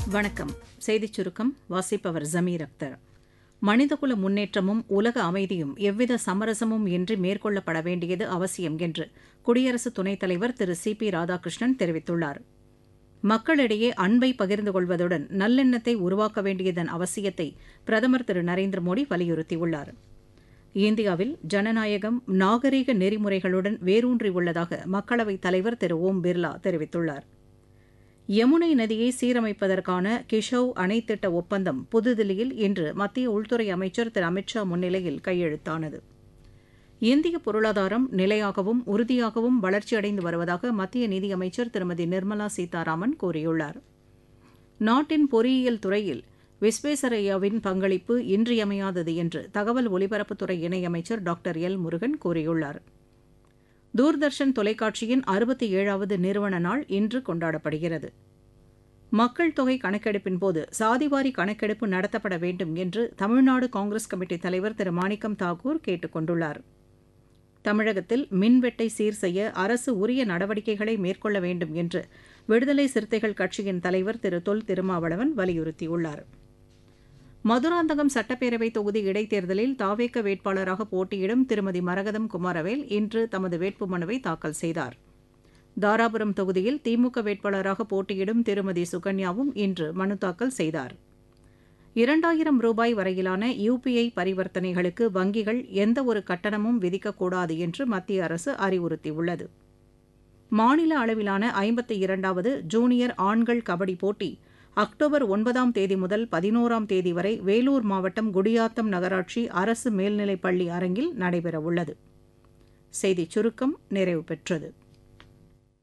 வணக்கம் செய்திச் சுருக்கம் வாசிப்பவர் ஜமீர் அக்தர் மனிதகுல முன்னேற்றமும் உலக அமைதியும் எவ்வித சமரசமும் இன்றி மேற்கொள்ளப்பட வேண்டியது அவசியம் என்று குடியரசு துணைத் தலைவர் திரு சி பி ராதாகிருஷ்ணன் தெரிவித்துள்ளார் மக்களிடையே அன்பை பகிர்ந்து கொள்வதுடன் நல்லெண்ணத்தை உருவாக்க வேண்டியதன் அவசியத்தை பிரதமர் திரு நரேந்திர மோடி வலியுறுத்தியுள்ளார் இந்தியாவில் ஜனநாயகம் நாகரீக நெறிமுறைகளுடன் வேரூன்றியுள்ளதாக மக்களவைத் தலைவர் திரு ஓம் பிர்லா தெரிவித்துள்ளார் யமுனை நதியை சீரமைப்பதற்கான கிஷவ் அணை திட்ட ஒப்பந்தம் புதுதில்லியில் இன்று மத்திய உள்துறை அமைச்சர் திரு அமித் ஷா முன்னிலையில் கையெழுத்தானது இந்திய பொருளாதாரம் நிலையாகவும் உறுதியாகவும் வளர்ச்சியடைந்து வருவதாக மத்திய நிதியமைச்சர் திருமதி நிர்மலா சீதாராமன் கூறியுள்ளார் நாட்டின் பொறியியல் துறையில் விஸ்வேஸ்வரய்யாவின் பங்களிப்பு இன்றியமையாதது என்று தகவல் ஒலிபரப்புத்துறை இணையமைச்சர் டாக்டர் எல் முருகன் கூறியுள்ளார் தூர்தர்ஷன் தொலைக்காட்சியின் அறுபத்தி ஏழாவது நிறுவன நாள் இன்று கொண்டாடப்படுகிறது மக்கள் தொகை கணக்கெடுப்பின் போது சாதிவாரி கணக்கெடுப்பு நடத்தப்பட வேண்டும் என்று தமிழ்நாடு காங்கிரஸ் கமிட்டி தலைவர் திரு மாணிக்கம் தாக்கூர் கேட்டுக் கொண்டுள்ளார் தமிழகத்தில் மின்வெட்டை சீர் செய்ய அரசு உரிய நடவடிக்கைகளை மேற்கொள்ள வேண்டும் என்று விடுதலை சிறுத்தைகள் கட்சியின் தலைவர் திரு தொல் திருமாவளவன் வலியுறுத்தியுள்ளார் மதுராந்தகம் சட்டப்பேரவை தொகுதி இடைத்தேர்தலில் தாவேக்க வேட்பாளராக போட்டியிடும் திருமதி மரகதம் குமாரவேல் இன்று தமது வேட்புமனுவை தாக்கல் செய்தார் தாராபுரம் தொகுதியில் திமுக வேட்பாளராக போட்டியிடும் திருமதி சுகன்யாவும் இன்று மனு தாக்கல் செய்தார் இரண்டாயிரம் ரூபாய் வரையிலான யுபிஐ பரிவர்த்தனைகளுக்கு வங்கிகள் எந்த ஒரு கட்டணமும் விதிக்கக்கூடாது என்று மத்திய அரசு அறிவுறுத்தியுள்ளது மாநில அளவிலான ஐம்பத்தி இரண்டாவது ஜூனியர் ஆண்கள் கபடி போட்டி அக்டோபர் ஒன்பதாம் தேதி முதல் பதினோராம் தேதி வரை வேலூர் மாவட்டம் குடியாத்தம் நகராட்சி அரசு மேல்நிலைப் பள்ளி அரங்கில் நடைபெறவுள்ளது செய்திச் சுருக்கம் நிறைவு பெற்றது